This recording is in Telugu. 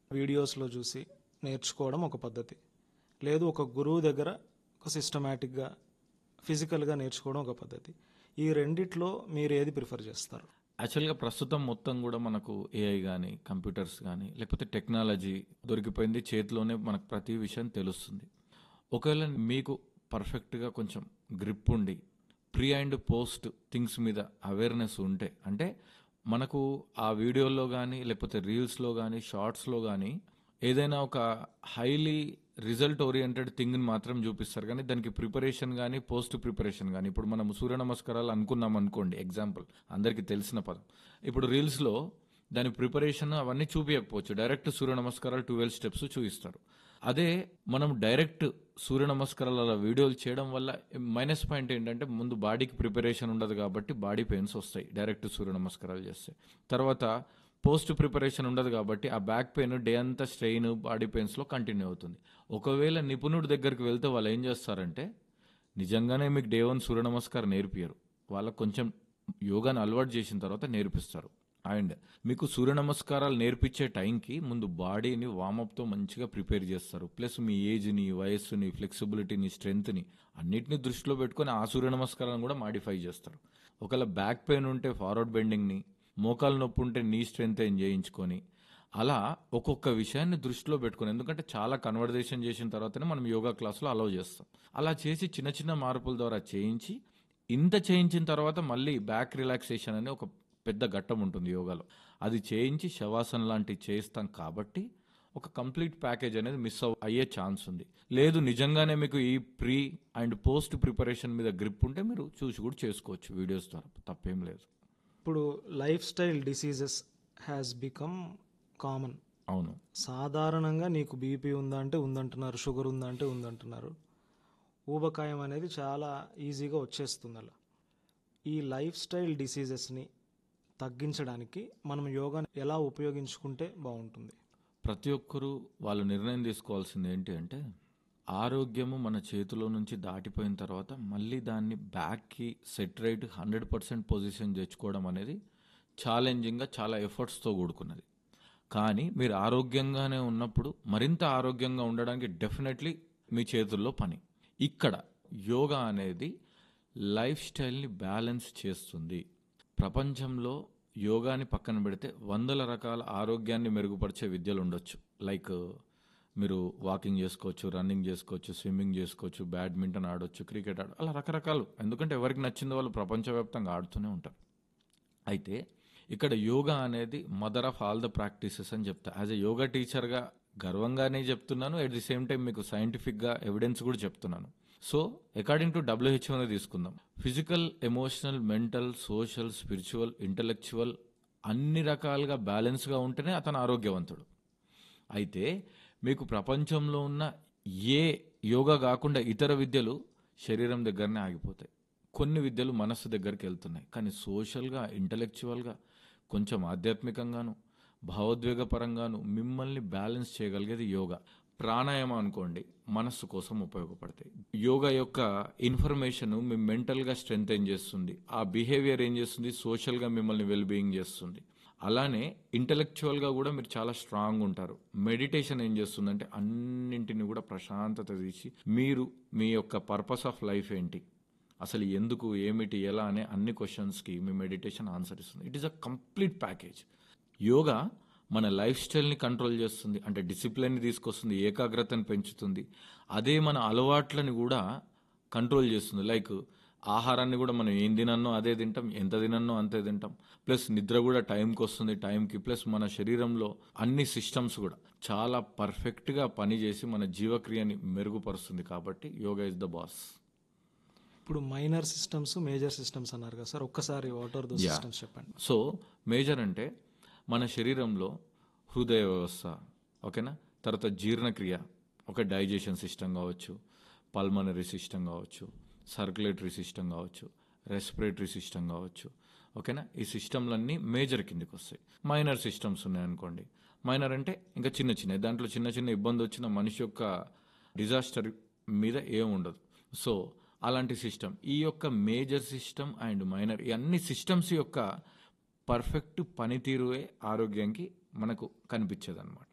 వీడియోస్లో చూసి నేర్చుకోవడం ఒక పద్ధతి లేదు ఒక గురువు దగ్గర ఒక సిస్టమేటిక్గా ఫిజికల్గా నేర్చుకోవడం ఒక పద్ధతి ఈ రెండిట్లో మీరు ఏది ప్రిఫర్ చేస్తారు యాక్చువల్గా ప్రస్తుతం మొత్తం కూడా మనకు ఏఐ కానీ కంప్యూటర్స్ కానీ లేకపోతే టెక్నాలజీ దొరికిపోయింది చేతిలోనే మనకు ప్రతి విషయం తెలుస్తుంది ఒకవేళ మీకు పర్ఫెక్ట్గా కొంచెం గ్రిప్ ఉండి ప్రీ అండ్ పోస్ట్ థింగ్స్ మీద అవేర్నెస్ ఉంటే అంటే మనకు ఆ వీడియోలో కానీ లేకపోతే రీల్స్లో కానీ షార్ట్స్లో కానీ ఏదైనా ఒక హైలీ రిజల్ట్ ఓరియంటెడ్ థింగ్ని మాత్రం చూపిస్తారు కానీ దానికి ప్రిపరేషన్ కానీ పోస్ట్ ప్రిపరేషన్ కానీ ఇప్పుడు మనం సూర్య నమస్కారాలు అనుకున్నాం అనుకోండి ఎగ్జాంపుల్ అందరికీ తెలిసిన పదం ఇప్పుడు రీల్స్లో దాని ప్రిపరేషన్ అవన్నీ చూపించకపోవచ్చు డైరెక్ట్ సూర్య నమస్కారాలు ట్వెల్వ్ స్టెప్స్ చూపిస్తారు అదే మనం డైరెక్ట్ సూర్య నమస్కారాల వీడియోలు చేయడం వల్ల మైనస్ పాయింట్ ఏంటంటే ముందు బాడీకి ప్రిపరేషన్ ఉండదు కాబట్టి బాడీ పెయిన్స్ వస్తాయి డైరెక్ట్ సూర్య నమస్కారాలు చేస్తే తర్వాత పోస్ట్ ప్రిపరేషన్ ఉండదు కాబట్టి ఆ బ్యాక్ పెయిన్ డే అంతా స్ట్రెయిన్ బాడీ పెయిన్స్లో కంటిన్యూ అవుతుంది ఒకవేళ నిపుణుడి దగ్గరికి వెళ్తే వాళ్ళు ఏం చేస్తారంటే నిజంగానే మీకు డే వన్ సూర్య నమస్కారం నేర్పియరు వాళ్ళకు కొంచెం యోగాని అలవాటు చేసిన తర్వాత నేర్పిస్తారు అండ్ మీకు సూర్య నమస్కారాలు నేర్పించే టైంకి ముందు బాడీని వామప్తో మంచిగా ప్రిపేర్ చేస్తారు ప్లస్ మీ ఏజ్ని వయస్సుని ఫ్లెక్సిబిలిటీని స్ట్రెంగ్త్ని అన్నిటిని దృష్టిలో పెట్టుకొని ఆ సూర్య నమస్కారాలను కూడా మాడిఫై చేస్తారు ఒకవేళ బ్యాక్ పెయిన్ ఉంటే ఫార్వర్డ్ బెండింగ్ని మోకాలు నొప్పి ఉంటే నీ స్ట్రెంత్ ఏం చేయించుకొని అలా ఒక్కొక్క విషయాన్ని దృష్టిలో పెట్టుకుని ఎందుకంటే చాలా కన్వర్జేషన్ చేసిన తర్వాతనే మనం యోగా క్లాస్లో అలౌ చేస్తాం అలా చేసి చిన్న చిన్న మార్పుల ద్వారా చేయించి ఇంత చేయించిన తర్వాత మళ్ళీ బ్యాక్ రిలాక్సేషన్ అనే ఒక పెద్ద ఘట్టం ఉంటుంది యోగాలో అది చేయించి శవాసన లాంటివి చేస్తాం కాబట్టి ఒక కంప్లీట్ ప్యాకేజ్ అనేది మిస్ అయ్యే ఛాన్స్ ఉంది లేదు నిజంగానే మీకు ఈ ప్రీ అండ్ పోస్ట్ ప్రిపరేషన్ మీద గ్రిప్ ఉంటే మీరు చూసి కూడా చేసుకోవచ్చు వీడియోస్ ద్వారా తప్పేం లేదు ఇప్పుడు life style diseases has become common అవును సాధారణంగా నీకు బీపీ ఉందా అంటే ఉందంటున్నారు షుగర్ ఉందా అంటే ఉందంటున్నారు ఊబకాయం అనేది చాలా ఈజీగా వచ్చేస్తుంది అలా ఈ లైఫ్ స్టైల్ డిసీజెస్ని తగ్గించడానికి మనం యోగాని ఎలా ఉపయోగించుకుంటే బాగుంటుంది ప్రతి ఒక్కరూ వాళ్ళు నిర్ణయం తీసుకోవాల్సింది ఏంటి అంటే ఆరోగ్యము మన చేతిలో నుంచి దాటిపోయిన తర్వాత మళ్ళీ దాన్ని బ్యాక్కి set right hundred percent position తెచ్చుకోవడం అనేది ఛాలెంజింగ్గా చాలా ఎఫర్ట్స్తో కూడుకున్నది కానీ మీరు ఆరోగ్యంగానే ఉన్నప్పుడు మరింత ఆరోగ్యంగా ఉండడానికి డెఫినెట్లీ మీ చేతుల్లో పని ఇక్కడ యోగా అనేది లైఫ్ స్టైల్ని బ్యాలెన్స్ చేస్తుంది ప్రపంచంలో యోగాని పక్కన పెడితే వందల రకాల ఆరోగ్యాన్ని మెరుగుపరిచే విద్యలు ఉండొచ్చు లైక్ మీరు వాకింగ్ చేసుకోవచ్చు రన్నింగ్ చేసుకోవచ్చు స్విమ్మింగ్ చేసుకోవచ్చు బ్యాడ్మింటన్ ఆడొచ్చు క్రికెట్ ఆడ అలా రకరకాలు ఎందుకంటే ఎవరికి నచ్చిందో వాళ్ళు ప్రపంచవ్యాప్తంగా ఆడుతూనే ఉంటారు అయితే ఇక్కడ యోగా అనేది mother of all the practices అని చెప్తా యాజ్ ఎ యోగా టీచర్గా గర్వంగానే చెప్తున్నాను ఎట్ ది సేమ్ టైం మీకు సైంటిఫిక్గా ఎవిడెన్స్ కూడా చెప్తున్నాను సో అకార్డింగ్ టు డబ్ల్యూహెచ్ఓనే తీసుకుందాం physical emotional mental social spiritual intellectual అన్ని రకాలుగా బ్యాలెన్స్గా ఉంటేనే అతను ఆరోగ్యవంతుడు అయితే మీకు ప్రపంచంలో ఉన్న ఏ యోగా కాకుండా ఇతర విద్యలు శరీరం దగ్గరనే ఆగిపోతాయి కొన్ని విద్యలు మనస్సు దగ్గరికి వెళ్తున్నాయి కానీ సోషల్గా ఇంటలెక్చువల్గా కొంచెం ఆధ్యాత్మికంగాను భావోద్వేగపరంగాను మిమ్మల్ని బ్యాలెన్స్ చేయగలిగేది యోగా ప్రాణాయామం అనుకోండి మనస్సు కోసం ఉపయోగపడతాయి యోగా యొక్క ఇన్ఫర్మేషన్ మీ మెంటల్గా స్ట్రెంగ్ ఏం చేస్తుంది ఆ బిహేవియర్ ఏం చేస్తుంది సోషల్గా మిమ్మల్ని వెల్ బీయింగ్ చేస్తుంది అలానే ఇంటలెక్చువల్గా కూడా మీరు చాలా స్ట్రాంగ్ ఉంటారు మెడిటేషన్ ఏం చేస్తుందంటే అన్నింటిని కూడా ప్రశాంతత తీసి మీరు మీ యొక్క పర్పస్ ఆఫ్ లైఫ్ ఏంటి అసలు ఎందుకు ఏమిటి ఎలా అనే అన్ని క్వశ్చన్స్కి మీ మెడిటేషన్ ఆన్సర్ ఇస్తుంది it is a complete package yoga మన లైఫ్ స్టైల్ని కంట్రోల్ చేస్తుంది అంటే డిసిప్లిన్ని తీసుకొస్తుంది ఏకాగ్రతను పెంచుతుంది అదే మన అలవాట్లని కూడా కంట్రోల్ చేస్తుంది లైక్ ఆహారాన్ని కూడా మనం ఏం తినన్నో అదే తింటాం ఎంత తినన్నో అంతే తింటాం ప్లస్ నిద్ర కూడా టైంకి వస్తుంది టైంకి ప్లస్ మన శరీరంలో అన్ని సిస్టమ్స్ కూడా చాలా పర్ఫెక్ట్గా పనిచేసి మన జీవక్రియని మెరుగుపరుస్తుంది కాబట్టి యోగా ఇస్ ద బాస్ ఇప్పుడు మైనర్ సిస్టమ్స్ మేజర్ సిస్టమ్స్ అన్నారు కదా సార్ ఒక్కసారి వాట్ ఆర్ దో సిస్టమ్స్ చెప్పండి సో మేజర్ అంటే మన శరీరంలో హృదయ వ్యవస్థ ఓకేనా తర్వాత జీర్ణక్రియ ఒక డైజెషన్ సిస్టమ్ కావచ్చు పల్మనరీ సిస్టమ్ కావచ్చు సర్క్యులేటరీ సిస్టమ్ కావచ్చు రెస్పిరేటరీ సిస్టమ్ కావచ్చు ఓకేనా ఈ సిస్టమ్లన్నీ మేజర్ కిందకి వస్తాయి మైనర్ సిస్టమ్స్ ఉన్నాయనుకోండి మైనర్ అంటే ఇంకా చిన్న చిన్న దాంట్లో చిన్న చిన్న ఇబ్బంది వచ్చిన మనిషి యొక్క డిజాస్టర్ మీద ఏం ఉండదు సో అలాంటి సిస్టమ్ ఈ యొక్క మేజర్ సిస్టమ్ అండ్ మైనర్ ఈ అన్ని సిస్టమ్స్ యొక్క పర్ఫెక్ట్ పనితీరువే ఆరోగ్యానికి మనకు కనిపించేది అనమాట